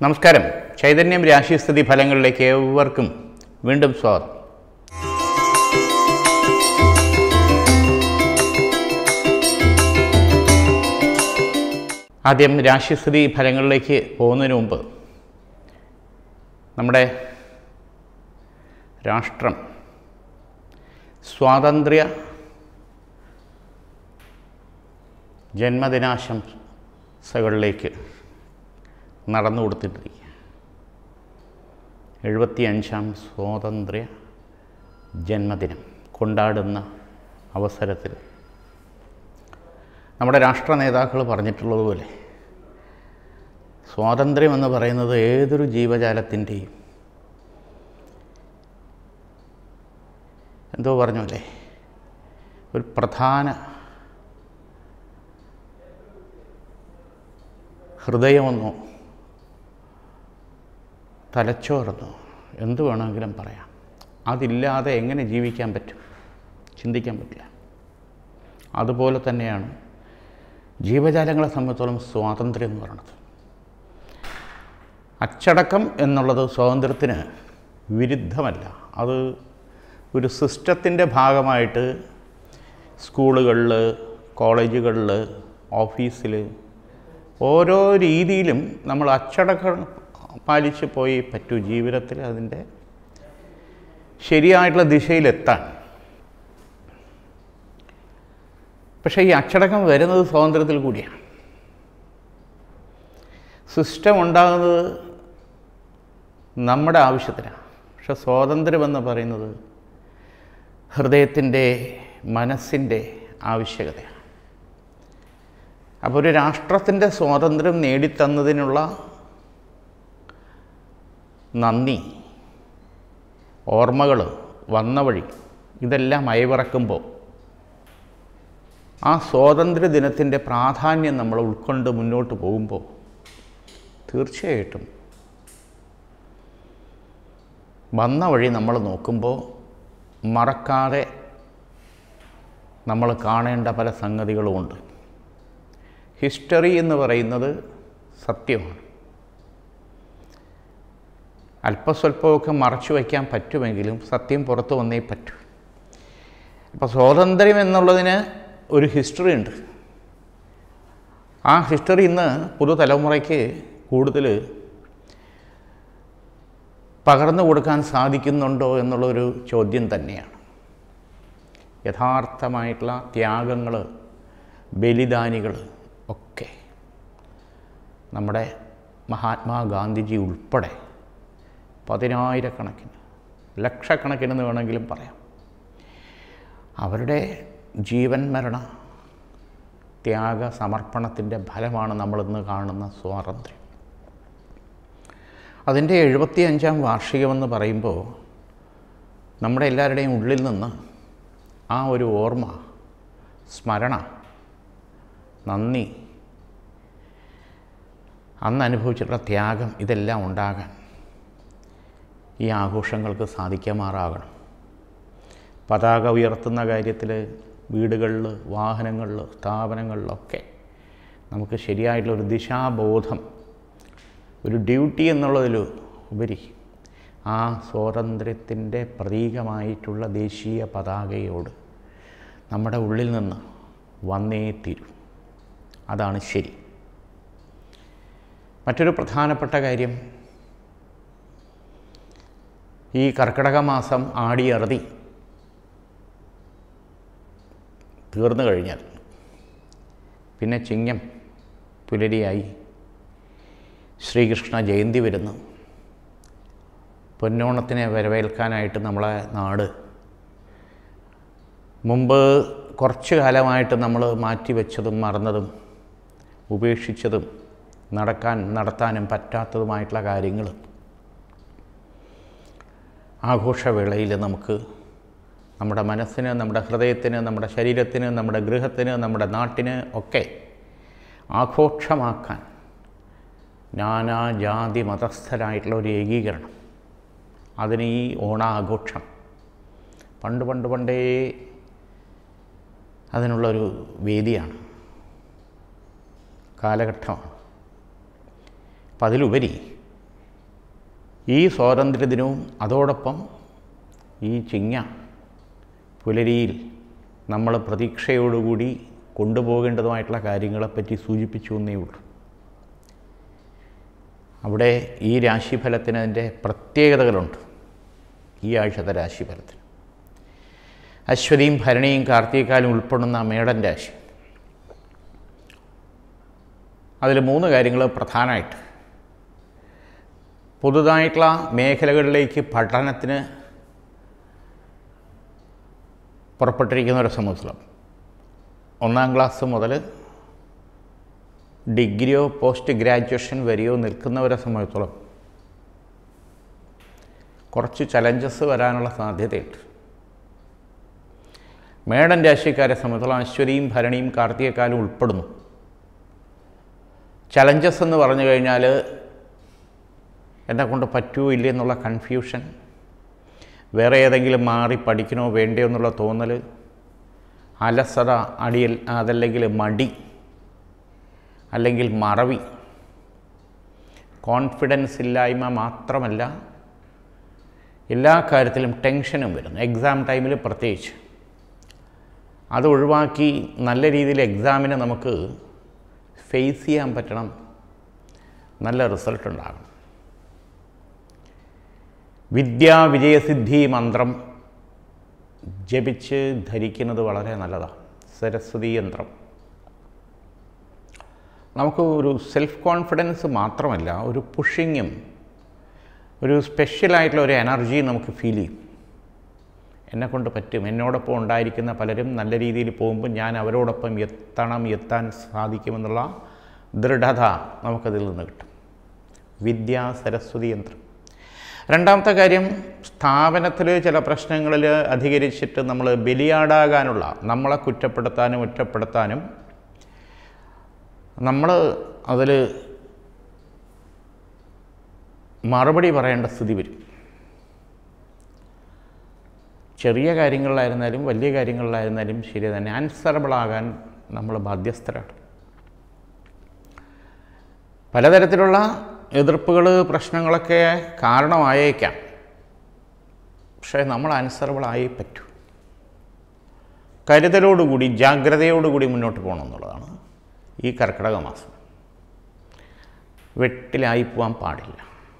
നമസ്കാരം ചൈതന്യം രാശിസ്ഥിതി ഫലങ്ങളിലേക്ക് ഏവർക്കും വീണ്ടും സ്വാഗതം ആദ്യം രാശിസ്ഥിതി ഫലങ്ങളിലേക്ക് പോകുന്നതിന് മുമ്പ് നമ്മുടെ രാഷ്ട്രം സ്വാതന്ത്ര്യ ജന്മദിനാശംസകളിലേക്ക് നടന്നു കൊടുത്തിട്ടിരിക്കുക എഴുപത്തിയഞ്ചാം സ്വാതന്ത്ര്യ ജന്മദിനം കൊണ്ടാടുന്ന അവസരത്തിൽ നമ്മുടെ രാഷ്ട്ര നേതാക്കൾ പറഞ്ഞിട്ടുള്ളതുപോലെ സ്വാതന്ത്ര്യം എന്ന് പറയുന്നത് ഏതൊരു ജീവജാലത്തിൻ്റെയും എന്തോ പറഞ്ഞല്ലേ ഒരു പ്രധാന ഹൃദയമെന്നോ തലച്ചോറെന്നോ എന്ത് വേണമെങ്കിലും പറയാം അതില്ലാതെ എങ്ങനെ ജീവിക്കാൻ പറ്റും ചിന്തിക്കാൻ പറ്റില്ല അതുപോലെ തന്നെയാണ് ജീവജാലങ്ങളെ സംബന്ധിച്ചോളം സ്വാതന്ത്ര്യം എന്ന് പറയുന്നത് അച്ചടക്കം എന്നുള്ളത് സ്വാതന്ത്ര്യത്തിന് വിരുദ്ധമല്ല അത് ഒരു സിസ്റ്റത്തിൻ്റെ ഭാഗമായിട്ട് സ്കൂളുകളിൽ കോളേജുകളിൽ ഓഫീസിൽ ഓരോ രീതിയിലും നമ്മൾ അച്ചടക്കം പാലിച്ച് പോയി പറ്റൂ ജീവിതത്തിൽ അതിൻ്റെ ശരിയായിട്ടുള്ള ദിശയിലെത്താൻ പക്ഷേ ഈ അച്ചടക്കം വരുന്നത് സ്വാതന്ത്ര്യത്തിൽ കൂടിയാണ് സിസ്റ്റം ഉണ്ടാകുന്നത് നമ്മുടെ ആവശ്യത്തിനാണ് പക്ഷെ സ്വാതന്ത്ര്യമെന്ന് പറയുന്നത് ഹൃദയത്തിൻ്റെ മനസ്സിൻ്റെ ആവശ്യകതയാണ് അപ്പോൾ ഒരു രാഷ്ട്രത്തിൻ്റെ സ്വാതന്ത്ര്യം നേടിത്തന്നതിനുള്ള നന്ദി ഓർമ്മകൾ വന്ന വഴി ഇതെല്ലാം അയവിറക്കുമ്പോൾ ആ സ്വാതന്ത്ര്യ ദിനത്തിൻ്റെ പ്രാധാന്യം നമ്മൾ ഉൾക്കൊണ്ട് മുന്നോട്ട് പോകുമ്പോൾ തീർച്ചയായിട്ടും വന്ന വഴി നമ്മൾ നോക്കുമ്പോൾ മറക്കാതെ നമ്മൾ കാണേണ്ട പല സംഗതികളുമുണ്ട് ഹിസ്റ്ററി എന്ന് പറയുന്നത് സത്യമാണ് അല്പസ്വല്പമൊക്കെ മറച്ചു വയ്ക്കാൻ പറ്റുമെങ്കിലും സത്യം പുറത്തു വന്നേ പറ്റൂ അപ്പോൾ സ്വാതന്ത്ര്യം എന്നുള്ളതിന് ഒരു ഹിസ്റ്ററി ഉണ്ട് ആ ഹിസ്റ്ററി ഇന്ന് പുതുതലമുറയ്ക്ക് കൂടുതൽ പകർന്നു കൊടുക്കാൻ സാധിക്കുന്നുണ്ടോ എന്നുള്ളൊരു ചോദ്യം തന്നെയാണ് യഥാർത്ഥമായിട്ടുള്ള ത്യാഗങ്ങൾ ബലിദാനികൾ ഒക്കെ നമ്മുടെ മഹാത്മാഗാന്ധിജി ഉൾപ്പെടെ പതിനായിരക്കണക്കിന് ലക്ഷക്കണക്കിനെന്ന് വേണമെങ്കിലും പറയാം അവരുടെ ജീവൻ മരണ ത്യാഗ സമർപ്പണത്തിൻ്റെ ഫലമാണ് നമ്മളിന്ന് കാണുന്ന സ്വാതന്ത്ര്യം അതിൻ്റെ എഴുപത്തി അഞ്ചാം വാർഷികമെന്ന് പറയുമ്പോൾ നമ്മുടെ എല്ലാവരുടെയും ഉള്ളിൽ നിന്ന് ആ ഒരു ഓർമ്മ സ്മരണ നന്ദി അന്ന് അനുഭവിച്ചിട്ടുള്ള ത്യാഗം ഇതെല്ലാം ഉണ്ടാകാൻ ഈ ആഘോഷങ്ങൾക്ക് സാധിക്കുമാറാകണം പതാക ഉയർത്തുന്ന കാര്യത്തിൽ വീടുകളിൽ വാഹനങ്ങളിൽ സ്ഥാപനങ്ങളിലൊക്കെ നമുക്ക് ശരിയായിട്ടുള്ളൊരു ദിശാബോധം ഒരു ഡ്യൂട്ടി എന്നുള്ളതിൽ ഉപരി ആ സ്വാതന്ത്ര്യത്തിൻ്റെ പ്രതീകമായിട്ടുള്ള ദേശീയ പതാകയോട് നമ്മുടെ ഉള്ളിൽ നിന്ന് വന്നേ തീരും അതാണ് ശരി മറ്റൊരു പ്രധാനപ്പെട്ട കാര്യം ഈ കർക്കിടക മാസം ആടിയറുതി തീർന്നു കഴിഞ്ഞാൽ പിന്നെ ചിങ്ങം പുലരിയായി ശ്രീകൃഷ്ണ ജയന്തി വരുന്നു പൊന്നോണത്തിനെ വരവേൽക്കാനായിട്ട് നമ്മളെ നാട് മുമ്പ് കുറച്ചു കാലമായിട്ട് നമ്മൾ മാറ്റിവെച്ചതും മറന്നതും ഉപേക്ഷിച്ചതും നടക്കാൻ നടത്താനും പറ്റാത്തതുമായിട്ടുള്ള കാര്യങ്ങൾ ആഘോഷവേളയിൽ നമുക്ക് നമ്മുടെ മനസ്സിന് നമ്മുടെ ഹൃദയത്തിന് നമ്മുടെ ശരീരത്തിന് നമ്മുടെ ഗൃഹത്തിന് നമ്മുടെ നാട്ടിന് ഒക്കെ ആഘോഷമാക്കാൻ നാനാജാതി മതസ്ഥരായിട്ടുള്ള ഒരു ഏകീകരണം അതിന് ഈ ഓണാഘോഷം പണ്ട് പണ്ട് പണ്ടേ അതിനുള്ളൊരു വേദിയാണ് കാലഘട്ടമാണ് അപ്പം അതിലുപരി ഈ സ്വാതന്ത്ര്യദിനവും അതോടൊപ്പം ഈ ചിങ്ങ പുലരിയിൽ നമ്മൾ പ്രതീക്ഷയോടുകൂടി കൊണ്ടുപോകേണ്ടതുമായിട്ടുള്ള കാര്യങ്ങളെപ്പറ്റി സൂചിപ്പിച്ചു എന്നേ ഉള്ളൂ അവിടെ ഈ രാശിഫലത്തിന് അതിൻ്റെ പ്രത്യേകതകളുണ്ട് ഈ ആഴ്ചത്തെ രാശിഫലത്തിന് അശ്വതിയും ഭരണിയും കാർത്തികക്കാലും ഉൾപ്പെടുന്ന മേടൻ രാശി അതിൽ മൂന്ന് കാര്യങ്ങൾ പ്രധാനമായിട്ട് പുതുതായിട്ടുള്ള മേഖലകളിലേക്ക് പഠനത്തിന് പുറപ്പെട്ടിരിക്കുന്നവരെ സംബന്ധിച്ചിടത്തോളം ഒന്നാം ക്ലാസ് മുതൽ ഡിഗ്രിയോ പോസ്റ്റ് ഗ്രാജുവേഷൻ വരെയോ നിൽക്കുന്നവരെ സംബന്ധിച്ചിടത്തോളം കുറച്ച് ചലഞ്ചസ് വരാനുള്ള സാധ്യതയുണ്ട് മേടൻ രാശിക്കാരെ സംബന്ധിച്ചിടത്തോളം അശ്വതിയും ഭരണിയും കാർത്തികക്കാലും ഉൾപ്പെടുന്നു ചലഞ്ചസ് എന്ന് പറഞ്ഞു കഴിഞ്ഞാൽ എന്നെ കൊണ്ട് പറ്റുമോ ഇല്ലേ എന്നുള്ള കൺഫ്യൂഷൻ വേറെ ഏതെങ്കിലും മാറി പഠിക്കണോ വേണ്ടയോ എന്നുള്ള തോന്നൽ അലസത അടിയൽ അതല്ലെങ്കിൽ മടി അല്ലെങ്കിൽ മറവി കോൺഫിഡൻസ് ഇല്ലായ്മ മാത്രമല്ല എല്ലാ കാര്യത്തിലും ടെൻഷനും വരുന്നു എക്സാം ടൈമിൽ പ്രത്യേകിച്ച് അത് ഒഴിവാക്കി നല്ല രീതിയിൽ എക്സാമിനെ നമുക്ക് ഫേസ് ചെയ്യാൻ പറ്റണം നല്ല റിസൾട്ട് ഉണ്ടാകണം വിദ്യാവിജയസിദ്ധി മന്ത്രം ജപിച്ച് ധരിക്കുന്നത് വളരെ നല്ലതാണ് സരസ്വതി യന്ത്രം നമുക്ക് ഒരു സെൽഫ് കോൺഫിഡൻസ് മാത്രമല്ല ഒരു പുഷിങ്ങും ഒരു സ്പെഷ്യലായിട്ടുള്ള ഒരു എനർജി നമുക്ക് ഫീൽ ചെയ്യും എന്നെക്കൊണ്ട് പറ്റും എന്നോടൊപ്പം ഉണ്ടായിരിക്കുന്ന പലരും നല്ല രീതിയിൽ പോകുമ്പോൾ ഞാൻ അവരോടൊപ്പം എത്തണം എത്താൻ സാധിക്കുമെന്നുള്ള ദൃഢത നമുക്കതിൽ നിന്ന് കിട്ടും വിദ്യാ സരസ്വതി യന്ത്രം രണ്ടാമത്തെ കാര്യം സ്ഥാപനത്തിൽ ചില പ്രശ്നങ്ങളിൽ അധികരിച്ചിട്ട് നമ്മൾ ബലിയാടാകാനുള്ള നമ്മളെ കുറ്റപ്പെടുത്താനും ഒറ്റപ്പെടുത്താനും നമ്മൾ അതിൽ മറുപടി പറയേണ്ട സ്ഥിതി വരും ചെറിയ കാര്യങ്ങളിലായിരുന്നാലും വലിയ കാര്യങ്ങളിലായിരുന്നാലും ശരി തന്നെ ആൻസറബിളാകാൻ നമ്മൾ ബാധ്യസ്ഥരാണ് പലതരത്തിലുള്ള എതിർപ്പുകൾ പ്രശ്നങ്ങളൊക്കെ കാരണമായേക്കാം പക്ഷേ നമ്മൾ ആൻസറബിളായേ പറ്റൂ കരുതലോടുകൂടി ജാഗ്രതയോടുകൂടി മുന്നോട്ട് പോകണം എന്നുള്ളതാണ് ഈ കർക്കിടക മാസം വെട്ടിലായി പോകാൻ പാടില്ല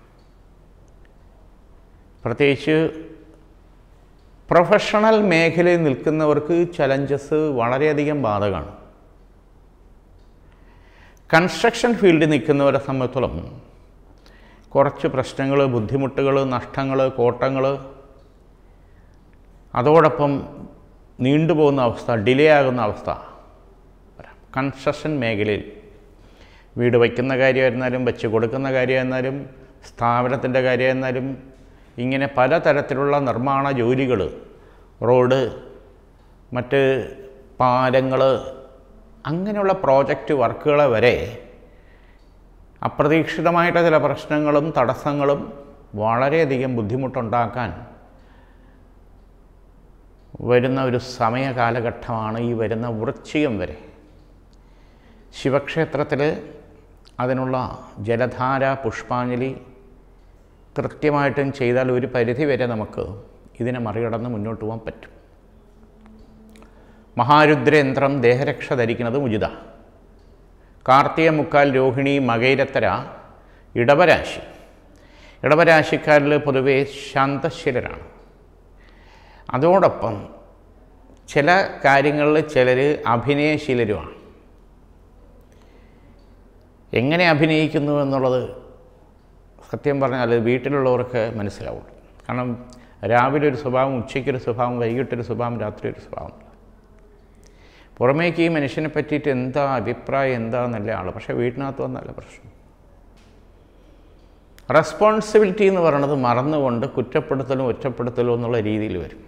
പ്രത്യേകിച്ച് പ്രൊഫഷണൽ മേഖലയിൽ നിൽക്കുന്നവർക്ക് ചലഞ്ചസ് വളരെയധികം ബാധകമാണ് കൺസ്ട്രക്ഷൻ ഫീൽഡിൽ നിൽക്കുന്നവരെ സംബന്ധിച്ചോളം കുറച്ച് പ്രശ്നങ്ങൾ ബുദ്ധിമുട്ടുകൾ നഷ്ടങ്ങൾ കോട്ടങ്ങൾ അതോടൊപ്പം നീണ്ടുപോകുന്ന അവസ്ഥ ഡിലേ ആകുന്ന അവസ്ഥ വരാം കൺസ്ട്രക്ഷൻ മേഖലയിൽ വീട് വയ്ക്കുന്ന കാര്യമായിരുന്നാലും വെച്ച് കൊടുക്കുന്ന കാര്യമായിരുന്നാലും സ്ഥാപനത്തിൻ്റെ കാര്യമായിരുന്നാലും ഇങ്ങനെ പലതരത്തിലുള്ള നിർമ്മാണ ജോലികൾ റോഡ് മറ്റ് പാലങ്ങൾ അങ്ങനെയുള്ള പ്രോജക്റ്റ് വർക്കുകളെ വരെ അപ്രതീക്ഷിതമായിട്ട് ചില പ്രശ്നങ്ങളും തടസ്സങ്ങളും വളരെയധികം ബുദ്ധിമുട്ടുണ്ടാക്കാൻ വരുന്ന ഒരു സമയ കാലഘട്ടമാണ് ഈ വരുന്ന വൃശ്ചികം വരെ ശിവക്ഷേത്രത്തിൽ അതിനുള്ള ജലധാര പുഷ്പാഞ്ജലി കൃത്യമായിട്ടും ചെയ്താൽ ഒരു പരിധി വരെ നമുക്ക് ഇതിനെ മറികടന്ന് മുന്നോട്ട് പോകാൻ പറ്റും മഹാരുദ്രയന്ത്രം ദേഹരക്ഷ ധരിക്കുന്നത് ഉചിത കാർത്തിക മുക്കാൽ രോഹിണി മകൈരത്തര ഇടവരാശി ഇടവരാശിക്കാരിൽ പൊതുവെ ശാന്തശീലരാണ് അതോടൊപ്പം ചില കാര്യങ്ങളിൽ ചിലർ അഭിനയശീലരുമാണ് എങ്ങനെ അഭിനയിക്കുന്നു എന്നുള്ളത് സത്യം പറഞ്ഞാൽ വീട്ടിലുള്ളവർക്ക് മനസ്സിലാവുള്ളൂ കാരണം രാവിലെ ഒരു സ്വഭാവം ഉച്ചയ്ക്കൊരു സ്വഭാവം വൈകിട്ടൊരു സ്വഭാവം രാത്രി ഒരു സ്വഭാവം പുറമേക്ക് ഈ മനുഷ്യനെ പറ്റിയിട്ട് എന്താ അഭിപ്രായം എന്താണെന്നല്ല ആൾ പക്ഷേ വീട്ടിനകത്ത് വന്നല്ല പ്രശ്നം റെസ്പോൺസിബിലിറ്റി എന്ന് പറയുന്നത് മറന്നുകൊണ്ട് കുറ്റപ്പെടുത്തലും ഒറ്റപ്പെടുത്തലും എന്നുള്ള രീതിയിൽ വരും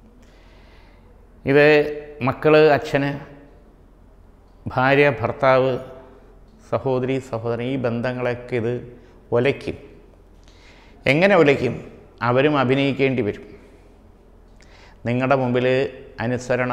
ഇത് മക്കൾ അച്ഛന് ഭാര്യ ഭർത്താവ് സഹോദരി സഹോദരൻ ഈ ബന്ധങ്ങളൊക്കെ ഇത് ഒലയ്ക്കും എങ്ങനെ ഒലയ്ക്കും അവരും അഭിനയിക്കേണ്ടി വരും നിങ്ങളുടെ മുമ്പിൽ അനുസരണ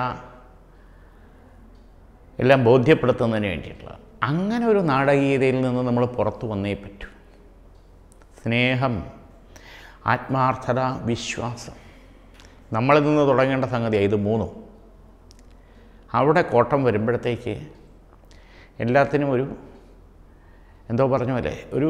എല്ലാം ബോധ്യപ്പെടുത്തുന്നതിന് വേണ്ടിയിട്ടുള്ള അങ്ങനെ ഒരു നാടകീയതയിൽ നിന്ന് നമ്മൾ പുറത്തു വന്നേ പറ്റൂ സ്നേഹം ആത്മാർത്ഥത വിശ്വാസം നമ്മളിൽ നിന്ന് തുടങ്ങേണ്ട സംഗതിയാണ് ഇത് മൂന്നും അവിടെ കോട്ടം വരുമ്പോഴത്തേക്ക് എല്ലാത്തിനും ഒരു എന്തോ പറഞ്ഞ പോലെ ഒരു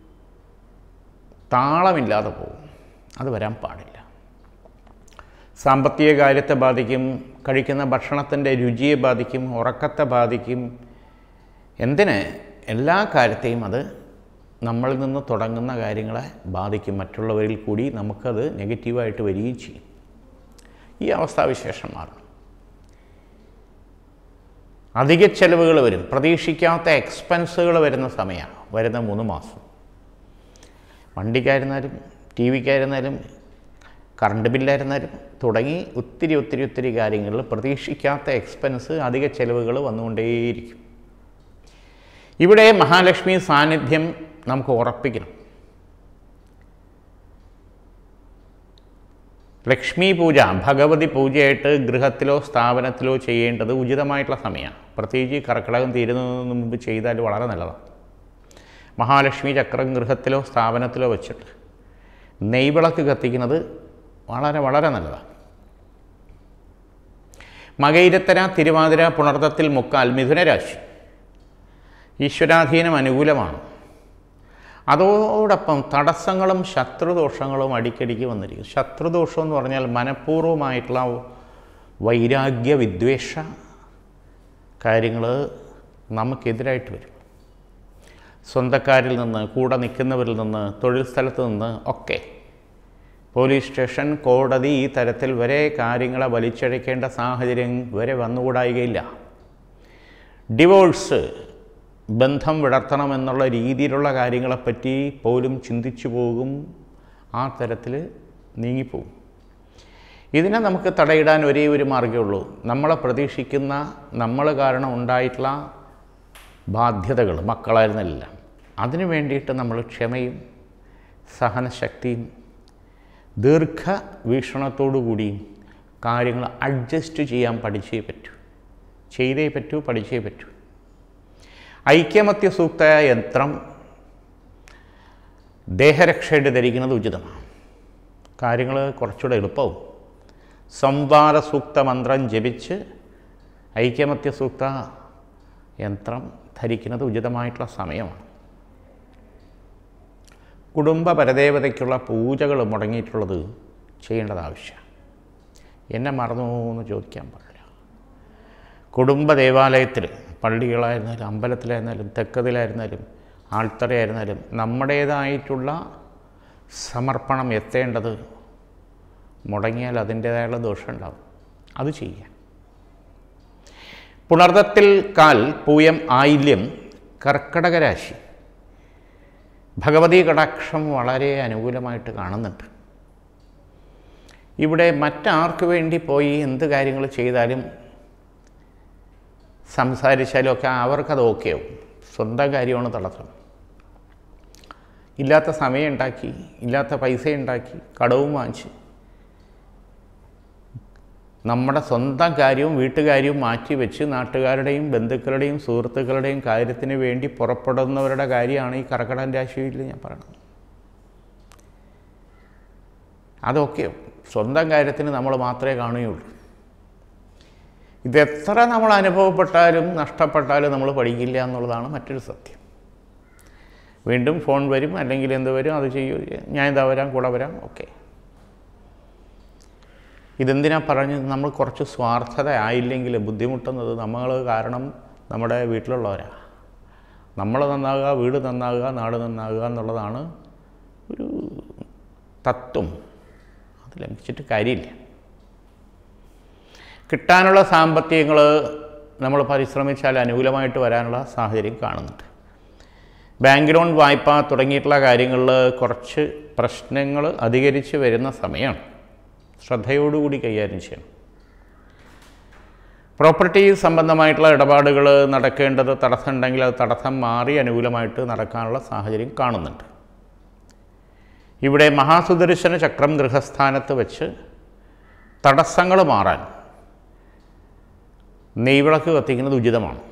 താളമില്ലാതെ പോകും അത് വരാൻ പാടില്ല സാമ്പത്തിക കാര്യത്തെ ബാധിക്കും കഴിക്കുന്ന ഭക്ഷണത്തിൻ്റെ രുചിയെ ബാധിക്കും ഉറക്കത്തെ ബാധിക്കും എന്തിന് എല്ലാ കാര്യത്തെയും അത് നമ്മളിൽ നിന്ന് തുടങ്ങുന്ന കാര്യങ്ങളെ ബാധിക്കും മറ്റുള്ളവരിൽ കൂടി നമുക്കത് നെഗറ്റീവായിട്ട് വരികയും ചെയ്യും ഈ അവസ്ഥാവിശേഷം മാറണം അധിക ചെലവുകൾ വരും പ്രതീക്ഷിക്കാത്ത എക്സ്പെൻസുകൾ വരുന്ന സമയമാണ് വരുന്ന മൂന്ന് മാസം വണ്ടിക്കായിരുന്നാലും ടി വിക്കായിരുന്നാലും കറണ്ട് ബില്ലായിരുന്നാലും തുടങ്ങി ഒത്തിരി ഒത്തിരി ഒത്തിരി കാര്യങ്ങളിൽ പ്രതീക്ഷിക്കാത്ത എക്സ്പെൻസ് അധിക ചെലവുകൾ വന്നുകൊണ്ടേയിരിക്കും ഇവിടെ മഹാലക്ഷ്മി സാന്നിധ്യം നമുക്ക് ഉറപ്പിക്കണം ലക്ഷ്മി പൂജ ഭഗവതി പൂജയായിട്ട് ഗൃഹത്തിലോ സ്ഥാപനത്തിലോ ചെയ്യേണ്ടത് ഉചിതമായിട്ടുള്ള സമയമാണ് പ്രത്യേകിച്ച് ഈ കർക്കിടകം തീരുന്നതിന് മുമ്പ് ചെയ്താൽ വളരെ നല്ലതാണ് മഹാലക്ഷ്മി ചക്രം ഗൃഹത്തിലോ സ്ഥാപനത്തിലോ വെച്ചിട്ട് നെയ്വിളക്ക് കത്തിക്കുന്നത് വളരെ വളരെ നല്ലതാണ് മകയിരത്തര തിരുവാതിര പുണർത്തത്തിൽ മുക്കാൽ മിഥുനരാശി ഈശ്വരാധീനം അനുകൂലമാണ് അതോടൊപ്പം തടസ്സങ്ങളും ശത്രുദോഷങ്ങളും അടിക്കടിക്ക് വന്നിരിക്കും ശത്രുദോഷം എന്ന് പറഞ്ഞാൽ മനഃപൂർവ്വമായിട്ടുള്ള വൈരാഗ്യ വിദ്വേഷ കാര്യങ്ങൾ നമുക്കെതിരായിട്ട് വരും സ്വന്തക്കാരിൽ നിന്ന് കൂടെ നിൽക്കുന്നവരിൽ നിന്ന് തൊഴിൽ സ്ഥലത്ത് നിന്ന് ഒക്കെ പോലീസ് സ്റ്റേഷൻ കോടതി ഈ തരത്തിൽ വരെ കാര്യങ്ങളെ വലിച്ചഴക്കേണ്ട സാഹചര്യം വരെ വന്നുകൂടായികയില്ല ഡിവോഴ്സ് ബന്ധം വിടർത്തണമെന്നുള്ള രീതിയിലുള്ള കാര്യങ്ങളെപ്പറ്റി പോലും ചിന്തിച്ചു പോകും ആ തരത്തിൽ നീങ്ങിപ്പോകും ഇതിനെ നമുക്ക് തടയിടാൻ ഒരേ ഒരു മാർഗ്ഗമേ ഉള്ളൂ നമ്മളെ പ്രതീക്ഷിക്കുന്ന നമ്മൾ കാരണം ഉണ്ടായിട്ടുള്ള ബാധ്യതകൾ മക്കളായിരുന്നില്ല അതിനു വേണ്ടിയിട്ട് നമ്മൾ ക്ഷമയും സഹനശക്തിയും ദീർഘവീക്ഷണത്തോടുകൂടിയും കാര്യങ്ങൾ അഡ്ജസ്റ്റ് ചെയ്യാൻ പഠിച്ചേ പറ്റൂ ചെയ്തേ പറ്റൂ പഠിച്ചേ പറ്റൂ ഐക്യമത്യ സൂക്ത യന്ത്രം ദേഹരക്ഷയുടെ ധരിക്കുന്നത് ഉചിതമാണ് കാര്യങ്ങൾ കുറച്ചുകൂടെ എളുപ്പവും സംവാര സൂക്ത മന്ത്രം ജപിച്ച് ഐക്യമത്യ സൂക്ത യന്ത്രം ധരിക്കുന്നത് ഉചിതമായിട്ടുള്ള സമയമാണ് കുടുംബ പരദേവതയ്ക്കുള്ള പൂജകൾ മുടങ്ങിയിട്ടുള്ളത് ചെയ്യേണ്ടത് ആവശ്യമാണ് എന്നെ മറന്നു എന്ന് ചോദിക്കാൻ പാടില്ല കുടുംബ ദേവാലയത്തിൽ പള്ളികളായിരുന്നാലും അമ്പലത്തിലായിരുന്നാലും തെക്കതിലായിരുന്നാലും ആൾത്തറയായിരുന്നാലും നമ്മുടേതായിട്ടുള്ള സമർപ്പണം എത്തേണ്ടത് മുടങ്ങിയാൽ അതിൻ്റേതായുള്ള ദോഷമുണ്ടാവും അത് ചെയ്യാം പുണർത്തത്തിൽ കാൽ പൂയം ആയില്യം കർക്കടക രാശി ഭഗവതി കടാക്ഷം വളരെ അനുകൂലമായിട്ട് കാണുന്നുണ്ട് ഇവിടെ മറ്റാർക്ക് വേണ്ടി പോയി എന്ത് കാര്യങ്ങൾ ചെയ്താലും സംസാരിച്ചാലും ഒക്കെ അവർക്കത് ഓക്കെ ആവും സ്വന്തം കാര്യമാണ് തടസ്സം ഇല്ലാത്ത സമയം ഉണ്ടാക്കി ഇല്ലാത്ത പൈസ ഉണ്ടാക്കി കടവും വാങ്ങിച്ച് നമ്മുടെ സ്വന്തം കാര്യവും വീട്ടുകാര്യവും മാറ്റി വെച്ച് നാട്ടുകാരുടെയും ബന്ധുക്കളുടെയും സുഹൃത്തുക്കളുടെയും കാര്യത്തിന് വേണ്ടി പുറപ്പെടുന്നവരുടെ കാര്യമാണ് ഈ കർക്കടൻ രാശിയിൽ ഞാൻ പറയുന്നത് അതൊക്കെ സ്വന്തം കാര്യത്തിന് നമ്മൾ മാത്രമേ കാണുകയുള്ളൂ ഇതെത്ര നമ്മൾ അനുഭവപ്പെട്ടാലും നഷ്ടപ്പെട്ടാലും നമ്മൾ പഠിക്കില്ല എന്നുള്ളതാണ് മറ്റൊരു സത്യം വീണ്ടും ഫോൺ വരും അല്ലെങ്കിൽ എന്ത് വരും അത് ചെയ്യൂ ഞാൻ ഇതാ വരാം കൂടെ വരാം ഓക്കെ ഇതെന്തിനാ പറഞ്ഞത് നമ്മൾ കുറച്ച് സ്വാർത്ഥത ആയില്ലെങ്കിൽ ബുദ്ധിമുട്ടുന്നത് നമ്മൾ കാരണം നമ്മുടെ വീട്ടിലുള്ളവരാ നമ്മൾ നന്നാകുക വീട് നന്നാകുക നാട് നന്നാകുക എന്നുള്ളതാണ് ഒരു തത്വം അത് ലംഘിച്ചിട്ട് കാര്യമില്ല കിട്ടാനുള്ള സാമ്പത്തികങ്ങൾ നമ്മൾ പരിശ്രമിച്ചാൽ അനുകൂലമായിട്ട് വരാനുള്ള സാഹചര്യം കാണുന്നുണ്ട് ബാങ്ക് ലോൺ വായ്പ തുടങ്ങിയിട്ടുള്ള കാര്യങ്ങളിൽ കുറച്ച് പ്രശ്നങ്ങൾ അധികരിച്ച് വരുന്ന സമയമാണ് ശ്രദ്ധയോടുകൂടി കൈകാര്യം ചെയ്യണം പ്രോപ്പർട്ടി സംബന്ധമായിട്ടുള്ള ഇടപാടുകൾ നടക്കേണ്ടത് തടസ്സമുണ്ടെങ്കിൽ അത് തടസ്സം മാറി അനുകൂലമായിട്ട് നടക്കാനുള്ള സാഹചര്യം കാണുന്നുണ്ട് ഇവിടെ മഹാസുദർശന ചക്രം ഗൃഹസ്ഥാനത്ത് വെച്ച് തടസ്സങ്ങൾ മാറാൻ നെയ്വിളക്ക് കത്തിക്കുന്നത് ഉചിതമാണ്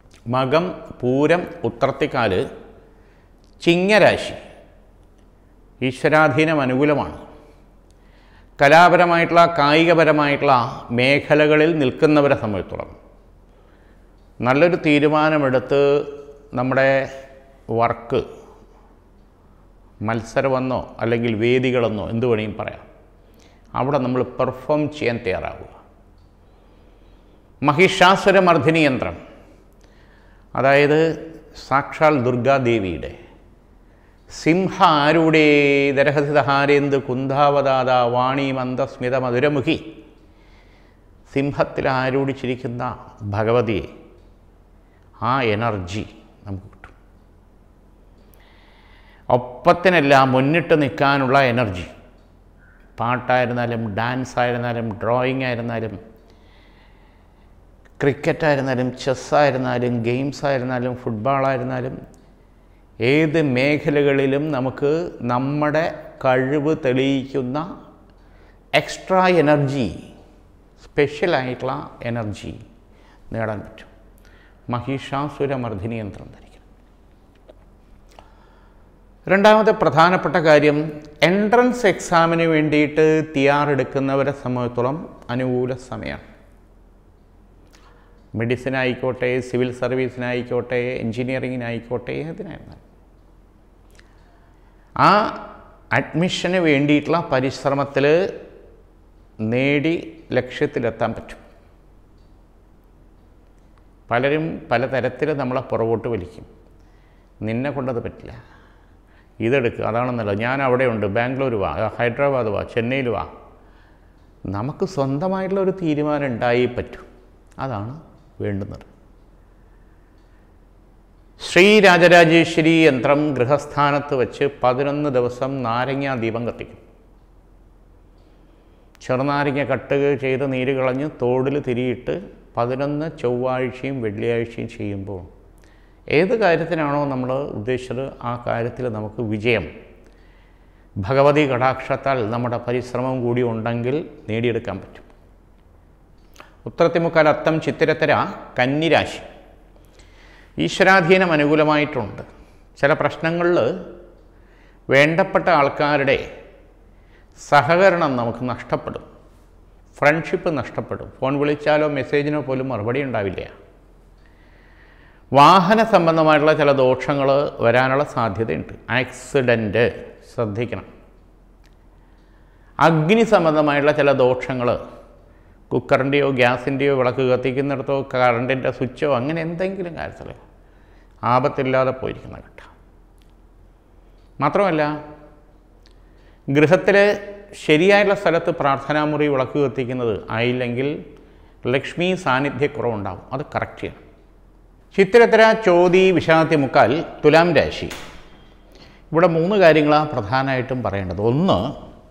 മകം പൂരം ഉത്രത്തിക്കാല് ചിങ്ങരാശി ഈശ്വരാധീനം അനുകൂലമാണ് കലാപരമായിട്ടുള്ള കായികപരമായിട്ടുള്ള മേഖലകളിൽ നിൽക്കുന്നവരെ സംബന്ധിച്ചോളം നല്ലൊരു തീരുമാനമെടുത്ത് നമ്മുടെ വർക്ക് മത്സരമെന്നോ അല്ലെങ്കിൽ വേദികളെന്നോ എന്ത് വേണമെങ്കിലും പറയാം അവിടെ നമ്മൾ പെർഫോം ചെയ്യാൻ തയ്യാറാവുക മഹിഷാസുരമർദ്ദിനി യന്ത്രം അതായത് സാക്ഷാൽ ദുർഗാദേവിയുടെ സിംഹ ആരൂഢേ ദരഹസിതഹാരേന്ത് കുന്ധാവതാത വാണി മന്ദസ്മിത മധുരമുഖി സിംഹത്തിൽ ആരൂഢിച്ചിരിക്കുന്ന ഭഗവതിയെ ആ എനർജി നമുക്ക് കിട്ടും ഒപ്പത്തിനെല്ലാം മുന്നിട്ട് നിൽക്കാനുള്ള എനർജി പാട്ടായിരുന്നാലും ഡാൻസ് ആയിരുന്നാലും ഡ്രോയിങ് ആയിരുന്നാലും ക്രിക്കറ്റ് ആയിരുന്നാലും ചെസ്സായിരുന്നാലും ഗെയിംസ് ആയിരുന്നാലും ഫുട്ബോളായിരുന്നാലും ഏത് മേഖലകളിലും നമുക്ക് നമ്മുടെ കഴിവ് തെളിയിക്കുന്ന എക്സ്ട്രാ എനർജി സ്പെഷ്യലായിട്ടുള്ള എനർജി നേടാൻ പറ്റും മഹിഷാസുരമർദ്ദിനി യന്ത്രം ധരിക്കണം രണ്ടാമത്തെ പ്രധാനപ്പെട്ട കാര്യം എൻട്രൻസ് എക്സാമിന് വേണ്ടിയിട്ട് തയ്യാറെടുക്കുന്നവരെ സംബന്ധിച്ചോളം അനുകൂല സമയമാണ് മെഡിസിൻ ആയിക്കോട്ടെ സിവിൽ സർവീസിനായിക്കോട്ടെ എൻജിനീയറിങ്ങിനായിക്കോട്ടെ ഏതിനായിരുന്നാലും ആ അഡ്മിഷന് വേണ്ടിയിട്ടുള്ള പരിശ്രമത്തിൽ നേടി ലക്ഷ്യത്തിലെത്താൻ പറ്റും പലരും പലതരത്തിൽ നമ്മളെ പുറകോട്ട് വലിക്കും നിന്നെ കൊണ്ടത് പറ്റില്ല ഇതെടുക്കുക അതാണെന്നല്ല ഞാൻ അവിടെയുണ്ട് ബാംഗ്ലൂർ വാ ഹൈദരാബാദ് വാ ചെന്നൈയിൽ വാ നമുക്ക് സ്വന്തമായിട്ടുള്ള ഒരു തീരുമാനം ഉണ്ടായേ പറ്റൂ അതാണ് വേണ്ടുന്നത് ശ്രീരാജരാജേശ്വരി യന്ത്രം ഗൃഹസ്ഥാനത്ത് വെച്ച് പതിനൊന്ന് ദിവസം നാരങ്ങാ ദീപം കത്തിക്കും ചെറുനാരങ്ങ കട്ട് ചെയ്ത് നീര് കളഞ്ഞ് തോടിൽ തിരിയിട്ട് പതിനൊന്ന് ചൊവ്വാഴ്ചയും വെള്ളിയാഴ്ചയും ചെയ്യുമ്പോൾ ഏത് കാര്യത്തിനാണോ നമ്മൾ ഉദ്ദേശിച്ചത് ആ കാര്യത്തിൽ നമുക്ക് വിജയം ഭഗവതി കടാക്ഷത്താൽ നമ്മുടെ പരിശ്രമം കൂടി ഉണ്ടെങ്കിൽ നേടിയെടുക്കാൻ പറ്റും ഉത്രത്തിമുക്കാൽ അത്തം ചിത്തിരത്തര കന്നിരാശി ഈശ്വരാധീനം അനുകൂലമായിട്ടുണ്ട് ചില പ്രശ്നങ്ങളിൽ വേണ്ടപ്പെട്ട ആൾക്കാരുടെ സഹകരണം നമുക്ക് നഷ്ടപ്പെടും ഫ്രണ്ട്ഷിപ്പ് നഷ്ടപ്പെടും ഫോൺ വിളിച്ചാലോ മെസ്സേജിനോ പോലും മറുപടി ഉണ്ടാവില്ല വാഹന സംബന്ധമായിട്ടുള്ള ചില ദോഷങ്ങൾ വരാനുള്ള സാധ്യതയുണ്ട് ആക്സിഡൻറ്റ് ശ്രദ്ധിക്കണം അഗ്നി സംബന്ധമായിട്ടുള്ള ചില ദോഷങ്ങൾ കുക്കറിൻ്റെയോ ഗ്യാസിൻ്റെയോ വിളക്ക് കത്തിക്കുന്നിടത്തോ കറണ്ടിൻ്റെ സ്വിച്ചോ അങ്ങനെ എന്തെങ്കിലും കാര്യത്തിൽ ആപത്തില്ലാതെ പോയിരിക്കുന്ന ഘട്ടം മാത്രമല്ല ഗൃഹത്തിൽ ശരിയായുള്ള സ്ഥലത്ത് പ്രാർത്ഥനാമുറി വിളക്ക് കത്തിക്കുന്നത് ആയില്ലെങ്കിൽ ലക്ഷ്മി സാന്നിധ്യക്കുറവുണ്ടാവും അത് കറക്റ്റ് ചെയ്യണം ചിത്തിരത്തര ചോതി വിഷാദത്തി മുക്കാൽ തുലാം രാശി ഇവിടെ മൂന്ന് കാര്യങ്ങളാണ് പ്രധാനമായിട്ടും പറയേണ്ടത് ഒന്ന്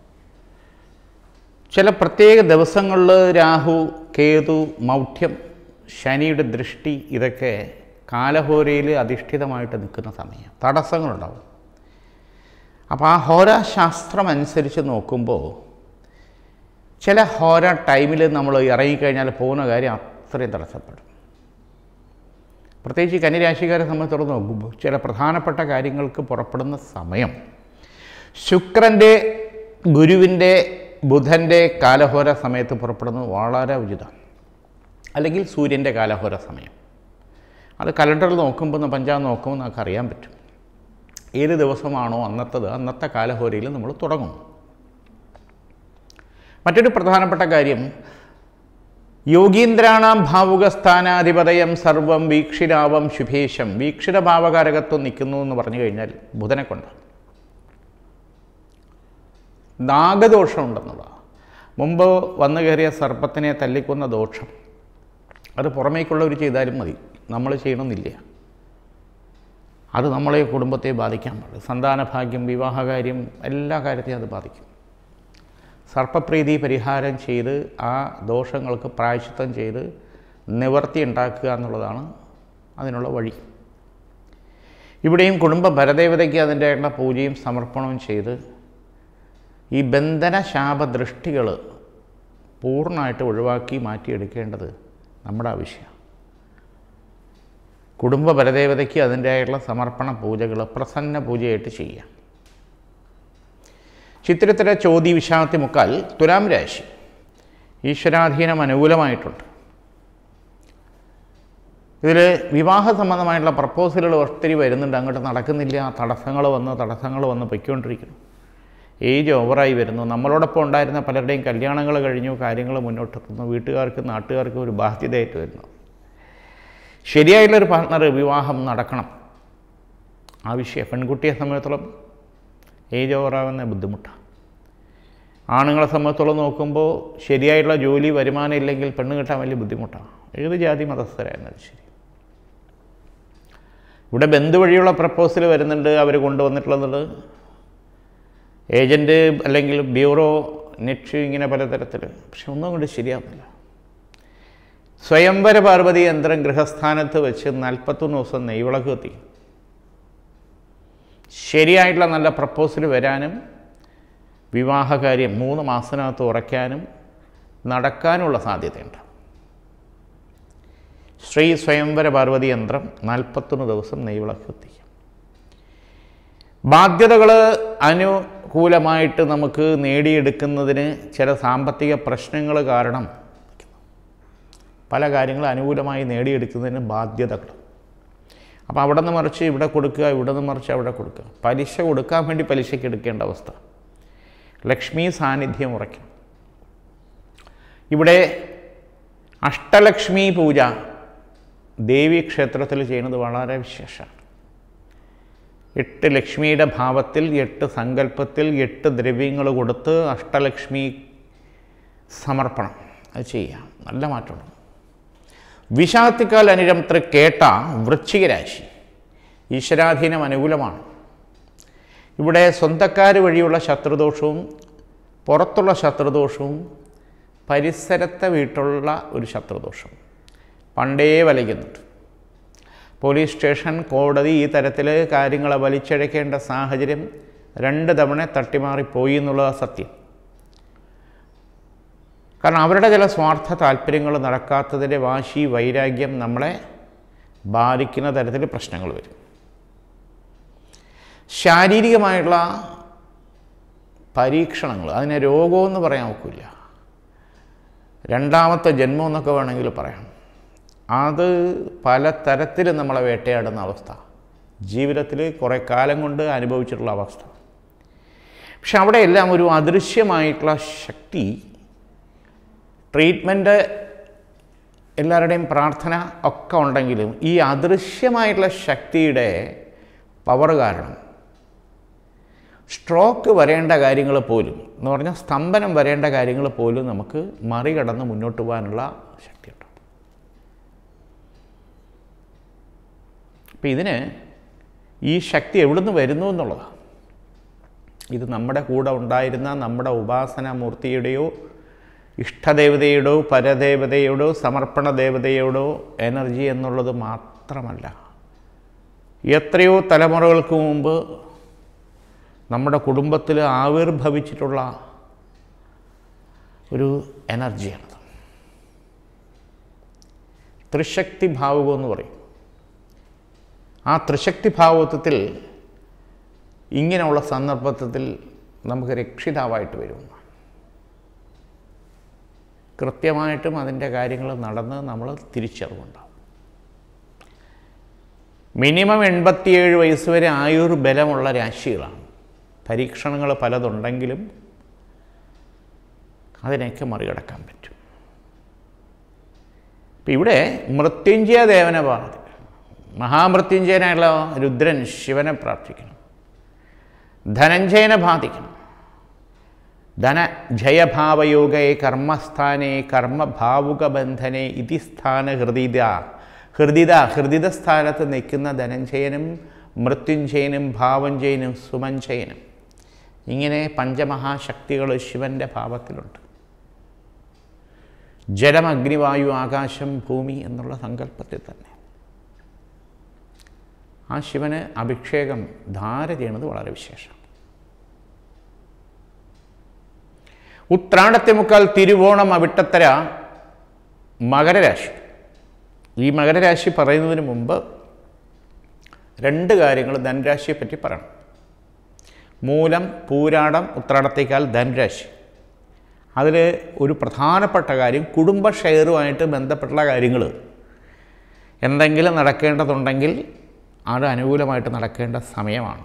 ചില പ്രത്യേക ദിവസങ്ങളിൽ രാഹു കേതു മൗഢ്യം ശനിയുടെ ദൃഷ്ടി ഇതൊക്കെ കാലഹോരയിൽ അധിഷ്ഠിതമായിട്ട് നിൽക്കുന്ന സമയം തടസ്സങ്ങളുണ്ടാവും അപ്പോൾ ആ ഹോരാശാസ്ത്രം അനുസരിച്ച് നോക്കുമ്പോൾ ചില ഹോര ടൈമിൽ നമ്മൾ ഇറങ്ങിക്കഴിഞ്ഞാൽ പോകുന്ന കാര്യം അത്രയും തടസ്സപ്പെടും പ്രത്യേകിച്ച് കന്നിരാശിക്കാരെ സംബന്ധിച്ചിടത്തോളം നോക്കുമ്പോൾ ചില പ്രധാനപ്പെട്ട കാര്യങ്ങൾക്ക് പുറപ്പെടുന്ന സമയം ശുക്രൻ്റെ ഗുരുവിൻ്റെ ബുധൻ്റെ കാലഹോര സമയത്ത് പുറപ്പെടുന്നത് വളരെ ഉചിതമാണ് അല്ലെങ്കിൽ സൂര്യൻ്റെ കാലഹോര സമയം അത് കലണ്ടറിൽ നോക്കുമ്പോൾ പഞ്ചാബ് നോക്കുമ്പോൾ നമുക്ക് അറിയാൻ പറ്റും ഏത് ദിവസമാണോ അന്നത്തത് അന്നത്തെ കാലഹോരയിൽ നമ്മൾ തുടങ്ങും മറ്റൊരു പ്രധാനപ്പെട്ട കാര്യം യോഗീന്ദ്രാണാം ഭാവുകസ്ഥാനാധിപതയം സർവം വീക്ഷിരാവം ശുഭേശം വീക്ഷിര ഭാവകാരകത്വം നിൽക്കുന്നു എന്ന് പറഞ്ഞു കഴിഞ്ഞാൽ ബുധനെ കൊണ്ട് നാഗദോഷം ഉണ്ടെന്നുള്ളതാണ് മുമ്പ് വന്നു കയറിയ സർപ്പത്തിനെ തല്ലിക്കൊന്ന ദോഷം അത് പുറമേക്കുള്ളവർ ചെയ്താലും മതി നമ്മൾ ചെയ്യണമെന്നില്ല അത് നമ്മളെ കുടുംബത്തെ ബാധിക്കാൻ പാടില്ല സന്താനഭാഗ്യം വിവാഹകാര്യം എല്ലാ കാര്യത്തെയും അത് ബാധിക്കും സർപ്പപ്രീതി പരിഹാരം ചെയ്ത് ആ ദോഷങ്ങൾക്ക് പ്രായശ്ചിത്തം ചെയ്ത് നിവർത്തി ഉണ്ടാക്കുക എന്നുള്ളതാണ് അതിനുള്ള വഴി ഇവിടെയും കുടുംബ ഭരദേവതയ്ക്ക് അതിൻ്റെയുള്ള പൂജയും സമർപ്പണവും ചെയ്ത് ഈ ബന്ധന ശാപദൃഷ്ടികൾ പൂർണ്ണമായിട്ട് ഒഴിവാക്കി മാറ്റിയെടുക്കേണ്ടത് നമ്മുടെ ആവശ്യമാണ് കുടുംബ പരദേവതയ്ക്ക് അതിൻ്റെതായിട്ടുള്ള സമർപ്പണ പൂജകൾ പ്രസന്ന പൂജയായിട്ട് ചെയ്യാം ചിത്രത്തിലെ ചോതി വിശാന്തി മുക്കാൽ തുലാം രാശി ഈശ്വരാധീനം അനുകൂലമായിട്ടുണ്ട് ഇതിൽ വിവാഹ സംബന്ധമായിട്ടുള്ള പ്രപ്പോസലുകൾ ഒത്തിരി വരുന്നുണ്ട് അങ്ങോട്ട് നടക്കുന്നില്ല തടസ്സങ്ങൾ വന്ന് തടസ്സങ്ങൾ വന്ന് പൊയ്ക്കൊണ്ടിരിക്കുന്നു ഏജ് ഓവറായി വരുന്നു നമ്മളോടൊപ്പം ഉണ്ടായിരുന്ന പലരുടെയും കല്യാണങ്ങൾ കഴിഞ്ഞു കാര്യങ്ങൾ മുന്നോട്ടെത്തുന്നു വീട്ടുകാർക്ക് നാട്ടുകാർക്ക് ഒരു ബാധ്യതയായിട്ട് വരുന്നു ശരിയായിട്ടുള്ളൊരു പാർട്ട്ണർ വിവാഹം നടക്കണം ആവശ്യം പെൺകുട്ടിയെ സംബന്ധിച്ചോളം ഏജ് ഓവറാകുന്ന ബുദ്ധിമുട്ടാണ് ആണുങ്ങളെ സംബന്ധിച്ചോളം നോക്കുമ്പോൾ ശരിയായിട്ടുള്ള ജോലി വരുമാനം ഇല്ലെങ്കിൽ പെണ്ണ് കിട്ടാൻ വലിയ ബുദ്ധിമുട്ടാണ് ഏത് ജാതി മതസ്ഥരായിരുന്നത് ശരി ഇവിടെ ബന്ധു വഴിയുള്ള പ്രപ്പോസൽ വരുന്നുണ്ട് അവർ കൊണ്ടുവന്നിട്ടുള്ളത് ഏജൻറ്റ് അല്ലെങ്കിൽ ബ്യൂറോ നെറ്റ് ഇങ്ങനെ പലതരത്തിൽ പക്ഷെ ഒന്നും കൊണ്ട് ശരിയാവുന്നില്ല സ്വയംവര പാർവതി യന്ത്രം ഗൃഹസ്ഥാനത്ത് വെച്ച് നാൽപ്പത്തൊന്ന് ദിവസം നെയ്വിളക്ക് കത്തിക്കും ശരിയായിട്ടുള്ള നല്ല പ്രപ്പോസൽ വരാനും വിവാഹകാര്യം മൂന്ന് മാസത്തിനകത്ത് ഉറയ്ക്കാനും നടക്കാനുള്ള സാധ്യതയുണ്ട് ശ്രീ സ്വയംവര പാർവതി യന്ത്രം നാൽപ്പത്തൊന്ന് ദിവസം നെയ്വിളക്ക് കത്തിക്കും ബാധ്യതകൾ അനുകൂലമായിട്ട് നമുക്ക് നേടിയെടുക്കുന്നതിന് ചില സാമ്പത്തിക പ്രശ്നങ്ങൾ കാരണം പല കാര്യങ്ങൾ അനുകൂലമായി നേടിയെടുക്കുന്നതിന് ബാധ്യതകൾ അപ്പോൾ അവിടെ നിന്ന് മറിച്ച് ഇവിടെ കൊടുക്കുക ഇവിടെ നിന്ന് മറിച്ച് അവിടെ കൊടുക്കുക പലിശ കൊടുക്കാൻ വേണ്ടി പലിശയ്ക്ക് എടുക്കേണ്ട അവസ്ഥ ലക്ഷ്മി സാന്നിധ്യം ഉറയ്ക്കും ഇവിടെ അഷ്ടലക്ഷ്മി പൂജ ദേവി ക്ഷേത്രത്തിൽ ചെയ്യുന്നത് വളരെ വിശേഷമാണ് എട്ട് ലക്ഷ്മിയുടെ ഭാവത്തിൽ എട്ട് സങ്കല്പത്തിൽ എട്ട് ദ്രവ്യങ്ങൾ കൊടുത്ത് അഷ്ടലക്ഷ്മി സമർപ്പണം അത് ചെയ്യാം നല്ല മാറ്റമുണ്ട് വിശാത്തിക്കാൽ അനിരം കേട്ട വൃശ്ചിക രാശി ഈശ്വരാധീനം അനുകൂലമാണ് ഇവിടെ സ്വന്തക്കാർ വഴിയുള്ള ശത്രുദോഷവും പുറത്തുള്ള ശത്രുദോഷവും പരിസരത്തെ വീട്ടുള്ള ഒരു ശത്രുദോഷം പണ്ടേ വലയ്ക്കുന്നുണ്ട് പോലീസ് സ്റ്റേഷൻ കോടതി ഈ തരത്തിൽ കാര്യങ്ങളെ വലിച്ചഴക്കേണ്ട സാഹചര്യം രണ്ട് തവണ തട്ടിമാറിപ്പോയി എന്നുള്ളത് സത്യം കാരണം അവരുടെ ചില സ്വാർത്ഥ താല്പര്യങ്ങൾ നടക്കാത്തതിൻ്റെ വാശി വൈരാഗ്യം നമ്മളെ ബാധിക്കുന്ന തരത്തിൽ പ്രശ്നങ്ങൾ വരും ശാരീരികമായിട്ടുള്ള പരീക്ഷണങ്ങൾ അതിനെ രോഗമെന്ന് പറയാൻ ഒക്കില്ല രണ്ടാമത്തെ ജന്മം എന്നൊക്കെ വേണമെങ്കിൽ പറയാം അത് പലതരത്തിൽ നമ്മളെ വേട്ടയാടുന്ന അവസ്ഥ ജീവിതത്തിൽ കുറേ കാലം കൊണ്ട് അനുഭവിച്ചിട്ടുള്ള അവസ്ഥ പക്ഷെ അവിടെയെല്ലാം ഒരു അദൃശ്യമായിട്ടുള്ള ശക്തി ട്രീറ്റ്മെൻറ്റ് എല്ലാവരുടെയും പ്രാർത്ഥന ഒക്കെ ഉണ്ടെങ്കിലും ഈ അദൃശ്യമായിട്ടുള്ള ശക്തിയുടെ പവർ കാരണം സ്ട്രോക്ക് വരേണ്ട കാര്യങ്ങൾ പോലും എന്ന് പറഞ്ഞാൽ സ്തംഭനം വരേണ്ട കാര്യങ്ങൾ പോലും നമുക്ക് മറികടന്ന് മുന്നോട്ട് പോകാനുള്ള ശക്തിയുണ്ട് അപ്പം ഇതിന് ഈ ശക്തി എവിടുന്ന് വരുന്നു എന്നുള്ളതാണ് ഇത് നമ്മുടെ കൂടെ ഉണ്ടായിരുന്ന നമ്മുടെ ഉപാസനാമൂർത്തിയുടെയോ ഇഷ്ടദേവതയുടെയോ പരദേവതയുടെയോ സമർപ്പണ ദേവതയുടെയോ എനർജി എന്നുള്ളത് മാത്രമല്ല എത്രയോ തലമുറകൾക്ക് മുമ്പ് നമ്മുടെ കുടുംബത്തിൽ ആവിർഭവിച്ചിട്ടുള്ള ഒരു എനർജിയാണത് ത്രിശക്തി ഭാവകം എന്ന് പറയും ആ ത്രിശക്തി ഭാവത്വത്തിൽ ഇങ്ങനെയുള്ള സന്ദർഭത്തിൽ നമുക്ക് രക്ഷിതാവായിട്ട് വരും കൃത്യമായിട്ടും അതിൻ്റെ കാര്യങ്ങൾ നടന്ന് നമ്മൾ തിരിച്ചറിവുണ്ടാവും മിനിമം എൺപത്തിയേഴ് വയസ്സ് വരെ ആയുർബലമുള്ള രാശികളാണ് പരീക്ഷണങ്ങൾ പലതുണ്ടെങ്കിലും അതിനെയൊക്കെ മറികടക്കാൻ പറ്റും ഇപ്പം ഇവിടെ മൃത്യുഞ്ജയ ദേവനെ പറഞ്ഞു മഹാമൃത്യുഞ്ജയനായുള്ള രുദ്രൻ ശിവനെ പ്രാർത്ഥിക്കണം ധനഞ്ജയനെ ബാധിക്കണം ധനജയഭാവയോഗേ കർമ്മസ്ഥാനേ കർമ്മഭാവുകബന്ധനെ ഇതി സ്ഥാന ഹൃദിത ഹൃദിത ഹൃദിത സ്ഥാനത്ത് നിൽക്കുന്ന ധനഞ്ജയനും മൃത്യുഞ്ജയനും ഭാവഞ്ജയനും സുമഞ്ജയനും ഇങ്ങനെ പഞ്ചമഹാശക്തികൾ ശിവൻ്റെ ഭാവത്തിലുണ്ട് ജലം അഗ്നിവായു ആകാശം ഭൂമി എന്നുള്ള സങ്കല്പത്തിൽ തന്നെ ആ ശിവന് അഭിഷേകം ധാര ചെയ്യണത് വളരെ വിശേഷം ഉത്രാടത്തെ മുക്കാൽ തിരുവോണം അവിട്ടത്തര മകരരാശി ഈ മകരരാശി പറയുന്നതിന് മുമ്പ് രണ്ട് കാര്യങ്ങൾ ധനരാശിയെ പറ്റി പറയണം മൂലം പൂരാടം ഉത്രാടത്തേക്കാൾ ധനുരാശി അതിൽ ഒരു പ്രധാനപ്പെട്ട കാര്യം കുടുംബ ഷെയറുമായിട്ട് ബന്ധപ്പെട്ടുള്ള കാര്യങ്ങൾ എന്തെങ്കിലും നടക്കേണ്ടതുണ്ടെങ്കിൽ അത് അനുകൂലമായിട്ട് നടക്കേണ്ട സമയമാണ്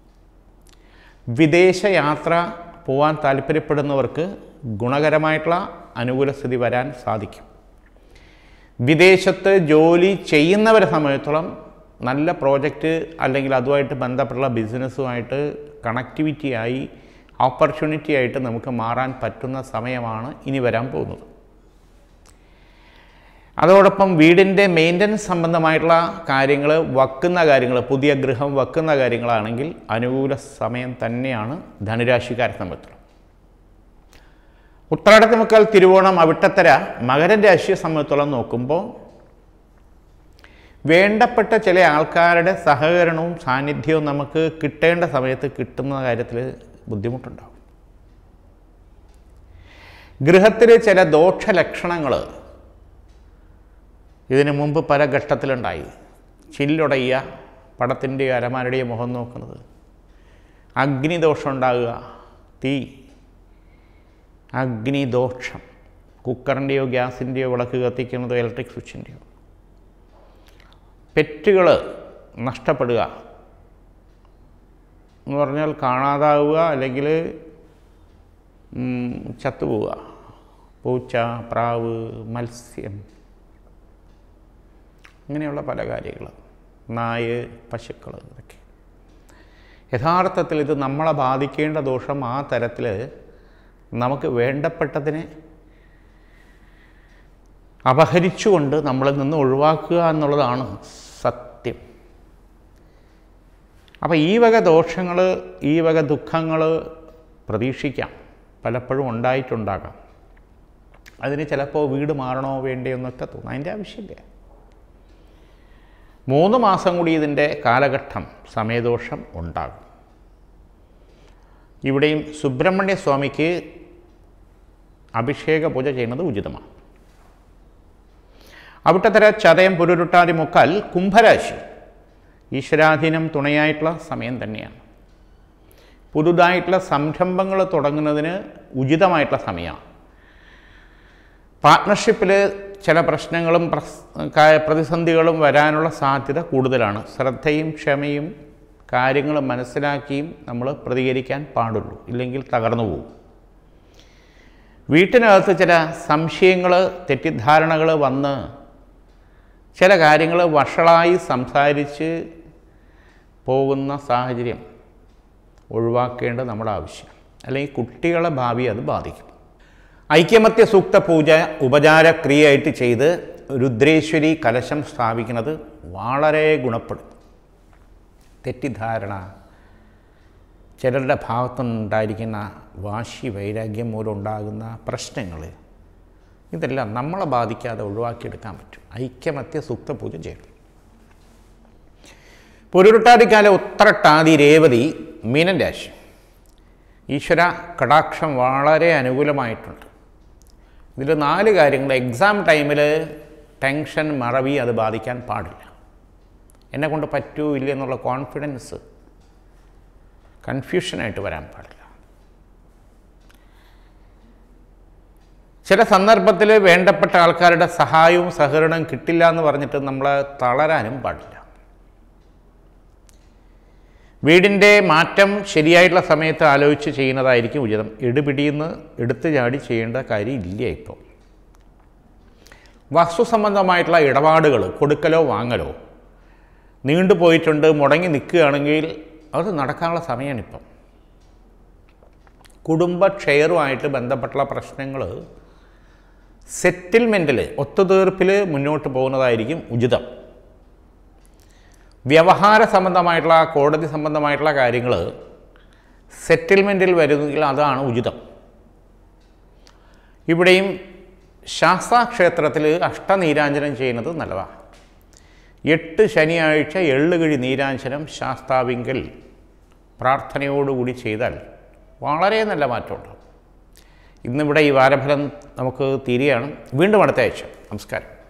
വിദേശ യാത്ര പോകാൻ താല്പര്യപ്പെടുന്നവർക്ക് ഗുണകരമായിട്ടുള്ള അനുകൂല സ്ഥിതി വരാൻ സാധിക്കും വിദേശത്ത് ജോലി ചെയ്യുന്നവരെ സംബന്ധിച്ചിടത്തോളം നല്ല പ്രോജക്റ്റ് അല്ലെങ്കിൽ അതുമായിട്ട് ബന്ധപ്പെട്ടുള്ള ബിസിനസ്സുമായിട്ട് കണക്ടിവിറ്റിയായി ഓപ്പർച്യൂണിറ്റി ആയിട്ട് നമുക്ക് മാറാൻ പറ്റുന്ന സമയമാണ് ഇനി വരാൻ പോകുന്നത് അതോടൊപ്പം വീടിൻ്റെ മെയിൻ്റനൻസ് സംബന്ധമായിട്ടുള്ള കാര്യങ്ങൾ വക്കുന്ന കാര്യങ്ങൾ പുതിയ ഗൃഹം വക്കുന്ന കാര്യങ്ങളാണെങ്കിൽ അനുകൂല സമയം തന്നെയാണ് ധനുരാശിക്കാരെ സംബന്ധിച്ചിടത്തോളം ഉത്രാടത്തി മുക്കാൽ തിരുവോണം അവിട്ടത്തര മകരൻ രാശിയെ സംബന്ധിച്ചോളം നോക്കുമ്പോൾ വേണ്ടപ്പെട്ട ചില ആൾക്കാരുടെ സഹകരണവും സാന്നിധ്യവും നമുക്ക് കിട്ടേണ്ട സമയത്ത് കിട്ടുന്ന കാര്യത്തിൽ ബുദ്ധിമുട്ടുണ്ടാവും ഗൃഹത്തിൽ ചില ദോഷലക്ഷണങ്ങൾ ഇതിനു മുമ്പ് പല ഘട്ടത്തിലുണ്ടായി ചില്ലുടയ്യ പടത്തിൻ്റെയോ അരമാരുടെയോ മുഖം നോക്കുന്നത് അഗ്നിദോഷം ഉണ്ടാകുക തീ അഗ്നിദോഷം കുക്കറിൻ്റെയോ ഗ്യാസിൻ്റെയോ വിളക്ക് കത്തിക്കുന്നതോ ഇലക്ട്രിക് സ്വിച്ചിൻ്റെയോ പെറ്റുകൾ നഷ്ടപ്പെടുക എന്ന് പറഞ്ഞാൽ കാണാതാവുക അല്ലെങ്കിൽ ചത്തുപോവുക പൂച്ച പ്രാവ് മത്സ്യം ഇങ്ങനെയുള്ള പല കാര്യങ്ങൾ നായ് പശുക്കൾ ഇതൊക്കെ യഥാർത്ഥത്തിൽ ഇത് നമ്മളെ ബാധിക്കേണ്ട ദോഷം ആ തരത്തിൽ നമുക്ക് വേണ്ടപ്പെട്ടതിനെ അപഹരിച്ചുകൊണ്ട് നമ്മളിൽ നിന്ന് ഒഴിവാക്കുക എന്നുള്ളതാണ് സത്യം അപ്പോൾ ഈ വക ദോഷങ്ങൾ ഈ വക ദുഃഖങ്ങൾ പ്രതീക്ഷിക്കാം പലപ്പോഴും ഉണ്ടായിട്ടുണ്ടാകാം അതിന് ചിലപ്പോൾ വീട് മാറണോ വേണ്ടയോ എന്നൊക്കെ തോന്നും അതിൻ്റെ ആവശ്യമില്ല മൂന്ന് മാസം കൂടി ഇതിൻ്റെ കാലഘട്ടം സമയദോഷം ഉണ്ടാകും ഇവിടെയും സുബ്രഹ്മണ്യ സ്വാമിക്ക് അഭിഷേക പൂജ ചെയ്യുന്നത് ഉചിതമാണ് അവിട്ടത്തര ചതയം പുരുരുട്ടാതി മുക്കാൽ കുംഭരാശി ഈശ്വരാധീനം തുണയായിട്ടുള്ള സമയം തന്നെയാണ് പുതുതായിട്ടുള്ള സംരംഭങ്ങൾ തുടങ്ങുന്നതിന് ഉചിതമായിട്ടുള്ള സമയമാണ് പാർട്ട്ണർഷിപ്പിൽ ചില പ്രശ്നങ്ങളും പ്രതിസന്ധികളും വരാനുള്ള സാധ്യത കൂടുതലാണ് ശ്രദ്ധയും ക്ഷമയും കാര്യങ്ങൾ മനസ്സിലാക്കിയും നമ്മൾ പ്രതികരിക്കാൻ പാടുള്ളൂ ഇല്ലെങ്കിൽ തകർന്നു പോകും വീട്ടിനകത്ത് ചില സംശയങ്ങൾ തെറ്റിദ്ധാരണകൾ വന്ന് ചില കാര്യങ്ങൾ വഷളായി സംസാരിച്ച് പോകുന്ന സാഹചര്യം ഒഴിവാക്കേണ്ടത് നമ്മുടെ ആവശ്യം അല്ലെങ്കിൽ കുട്ടികളെ ഭാവി അത് ബാധിക്കും ഐക്യമത്യ സൂക്ത പൂജ ഉപചാര ക്രിയയായിട്ട് ചെയ്ത് രുദ്രേശ്വരി കലശം സ്ഥാപിക്കുന്നത് വളരെ ഗുണപ്പെടും തെറ്റിദ്ധാരണ ചിലരുടെ ഭാഗത്തുനിന്നുണ്ടായിരിക്കുന്ന വാശി വൈരാഗ്യം മൂലം ഉണ്ടാകുന്ന പ്രശ്നങ്ങൾ ഇതെല്ലാം നമ്മളെ ബാധിക്കാതെ ഒഴിവാക്കിയെടുക്കാൻ പറ്റും ഐക്യമത്യ സൂക്ത പൂജ ചെയ്യണം പൊരുരുട്ടാതിക്കാല ഉത്രട്ടാതി രേവതി മീനൻ രാശി ഈശ്വര കടാക്ഷം വളരെ അനുകൂലമായിട്ടുണ്ട് ഇതിൽ നാല് കാര്യങ്ങൾ എക്സാം ടൈമിൽ ടെൻഷൻ മറവി അത് ബാധിക്കാൻ പാടില്ല എന്നെ കൊണ്ട് പറ്റൂ ഇല്ല എന്നുള്ള കോൺഫിഡൻസ് കൺഫ്യൂഷനായിട്ട് വരാൻ പാടില്ല ചില സന്ദർഭത്തിൽ വേണ്ടപ്പെട്ട ആൾക്കാരുടെ സഹായവും സഹകരണവും കിട്ടില്ല എന്ന് പറഞ്ഞിട്ട് നമ്മളെ തളരാനും പാടില്ല വീടിൻ്റെ മാറ്റം ശരിയായിട്ടുള്ള സമയത്ത് ആലോചിച്ച് ചെയ്യുന്നതായിരിക്കും ഉചിതം എടുപിടിയെന്ന് എടുത്തു ചാടി ചെയ്യേണ്ട കാര്യം ഇല്ല ഇപ്പോൾ വസ്തു സംബന്ധമായിട്ടുള്ള ഇടപാടുകൾ കൊടുക്കലോ വാങ്ങലോ നീണ്ടുപോയിട്ടുണ്ട് മുടങ്ങി നിൽക്കുകയാണെങ്കിൽ അത് നടക്കാനുള്ള സമയമാണിപ്പം കുടുംബ ഷെയറുമായിട്ട് ബന്ധപ്പെട്ടുള്ള പ്രശ്നങ്ങൾ സെറ്റിൽമെൻറ്റിൽ ഒത്തുതീർപ്പിൽ മുന്നോട്ട് പോകുന്നതായിരിക്കും ഉചിതം വ്യവഹാര സംബന്ധമായിട്ടുള്ള കോടതി സംബന്ധമായിട്ടുള്ള കാര്യങ്ങൾ സെറ്റിൽമെൻറ്റിൽ വരുന്നെങ്കിൽ അതാണ് ഉചിതം ഇവിടെയും ശാസ്താക്ഷേത്രത്തിൽ അഷ്ടനീരാഞ്ജനം ചെയ്യുന്നത് നല്ലതാണ് എട്ട് ശനിയാഴ്ച എള്ളുകിഴി നീരാഞ്ജനം ശാസ്താവിങ്കൽ പ്രാർത്ഥനയോടുകൂടി ചെയ്താൽ വളരെ നല്ല മാറ്റമുണ്ടാകും ഇന്നിവിടെ ഈ വാരഫലം നമുക്ക് തീരുകയാണ് വീണ്ടും അടുത്ത ആഴ്ച നമസ്കാരം